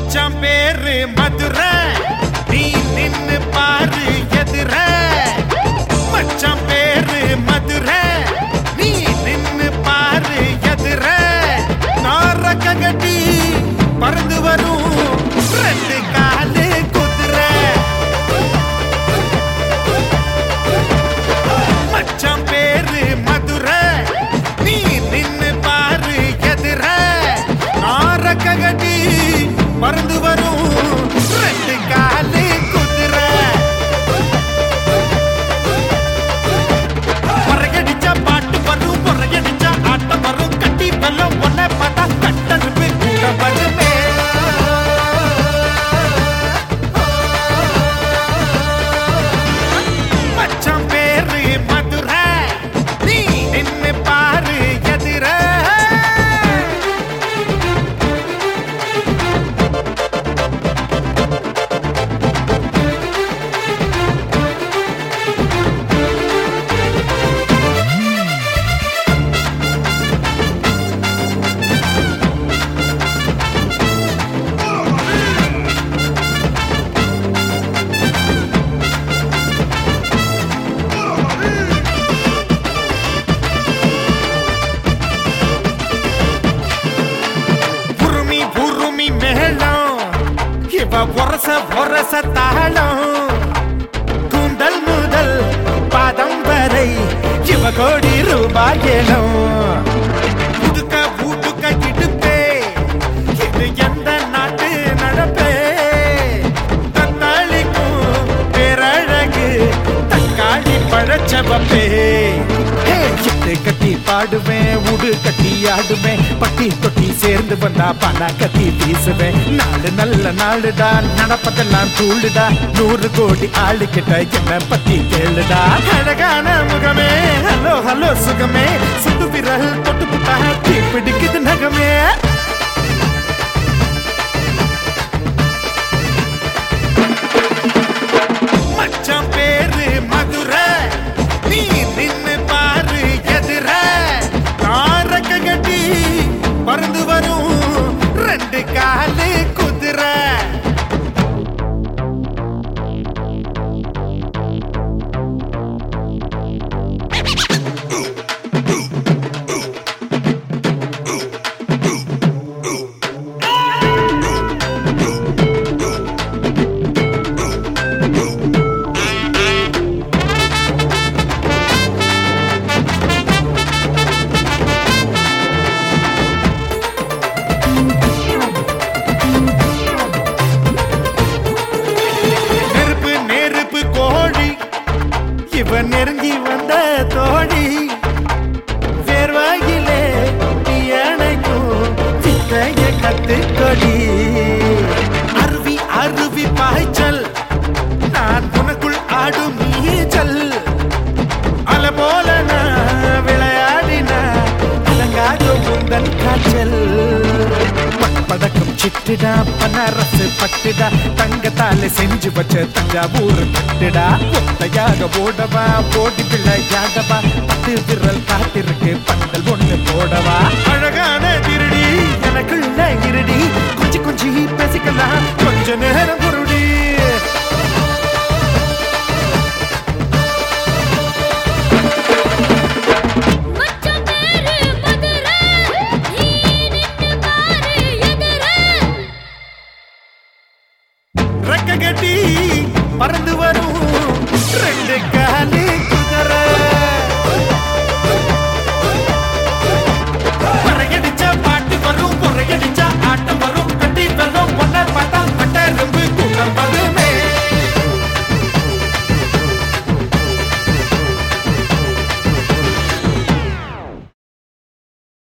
மச்சான் பேரு மதுரை நீ நின்னு பாரு எதிர மச்சான் பேரு மதுரை நீ நின்னு பாரு எதிர நாரக்க கட்டி பறந்து வரும் ரெண்டு காலு குதிரை மச்சான் பேரு மதுரை நீ நின்னு பாரு எதிர நாரக்க கட்டி பறந்து வரும் ரெண்டு காலு குதிரை பொறையடிச்சா பாட்டு வரும் பொறையடிச்சா ஆட்டம் வரும் கட்டி வெல்லம் ஒன்ன பார்த்தா கட்டருப்பு கூட வருமே மச்சான் பேரு மதுரை நீ நின்னு பாரு எதிர புருமி புருமி மேளம் இவ பொரச பொரச தாளம் கூந்தல் முதல் பாதம் வரை இவ கோடி ரூபாய் ஏலம் புதுக்க பூட்டுக்க கிடுப்பே இது எந்த நாட்டு நடப்பே தத்தாளிக்கும் பேரழகு தக்காளி பழச்சவப்பே எட்டு கட்டி பாடுவேன் உடு கட்டி ஆடுவேன் பட்டி தொட்டி சேர்ந்து வந்தா பண கட்டி வீசுவேன் நாடு நல்ல நாடுடா நடப்பதெல்லாம் தூளுடா நூறு கோடி ஆளு கிட்ட என்ன பத்தி கேளுடா அழகான முகமே ஹலோ ஹலோ சுகமே சுட்டு விரல் தொட்டு புட்டா தீ பிடிக்குது நகமே மச்சான் பேரு மதுரை நீ நின்னு பாரு எதிர நாரக்க கட்டி பறந்து வரும் ரெண்டு காலு குதிரை நெருப்பு நெருப்பு கோழி இவன் நெருங்கி வந்த தோழி வேர்வாயிலே அணைக்கும் சித்தைய கத்துக்கொடி அருவி அருவி பாய்ச்சல் நான் உனக்குள் ஆடும் நீச்சல் அல போல நான் விளையாடின அலங்காத முந்தன் காய்ச்சல் படக்கும் சிட்டுடா பனரசு பட்டுடா தங்கத்தால செஞ்சு வச்ச தஞ்சாவூர் கட்டுடா ஒத்தையாக ஓடவா போடி விளையாடவா பத்து விரல் காத்திருக்கு பந்தல் ஒண்ணு போடவா அழகான திருடி எனக்குள்ள இருடி கொஞ்சி கொஞ்சி பேசிக்கலாம் கொஞ்ச நேரம் குருடி மச்சான் பேரு மதுரை நீ நின்னு பாரு எதிர ரெக்க கட்டி பறந்து வரும் ரெண்டு காலு